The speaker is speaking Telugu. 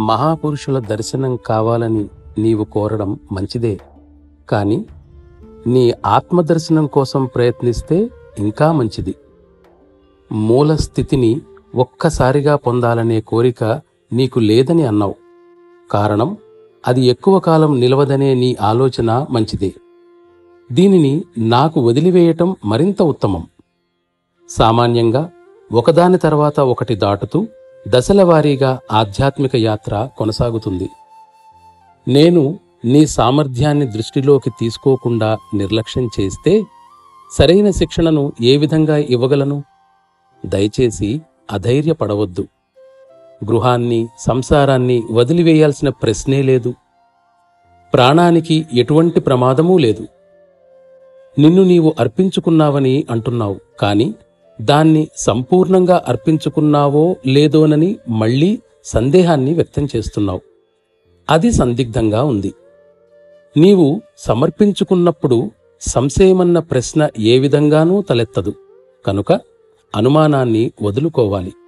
మహాపురుషుల దర్శనం కావాలని నీవు కోరడం మంచిదే కాని నీ ఆత్మదర్శనం కోసం ప్రయత్నిస్తే ఇంకా మంచిది మూల స్థితిని ఒక్కసారిగా పొందాలనే కోరిక నీకు లేదని అన్నావు కారణం అది ఎక్కువ కాలం నిలవదనే నీ ఆలోచన మంచిదే దీనిని నాకు వదిలివేయటం మరింత ఉత్తమం సామాన్యంగా ఒకదాని తర్వాత ఒకటి దాటుతూ దశలవారీగా ఆధ్యాత్మిక యాత్ర కొనసాగుతుంది నేను నీ సామర్థ్యాన్ని దృష్టిలోకి తీసుకోకుండా నిర్లక్ష్యం చేస్తే సరైన శిక్షణను ఏ విధంగా ఇవ్వగలను దయచేసి అధైర్యపడవద్దు గృహాన్ని సంసారాన్ని వదిలివేయాల్సిన ప్రశ్నే లేదు ప్రాణానికి ఎటువంటి ప్రమాదమూ లేదు నిన్ను నీవు అర్పించుకున్నావని అంటున్నావు కాని దాన్ని సంపూర్ణంగా అర్పించుకున్నావో లేదోనని మళ్ళీ సందేహాన్ని వ్యక్తం చేస్తున్నావు అది సందిగ్ధంగా ఉంది నీవు సమర్పించుకున్నప్పుడు సంశయమన్న ప్రశ్న ఏ విధంగానూ తలెత్తదు కనుక అనుమానాన్ని వదులుకోవాలి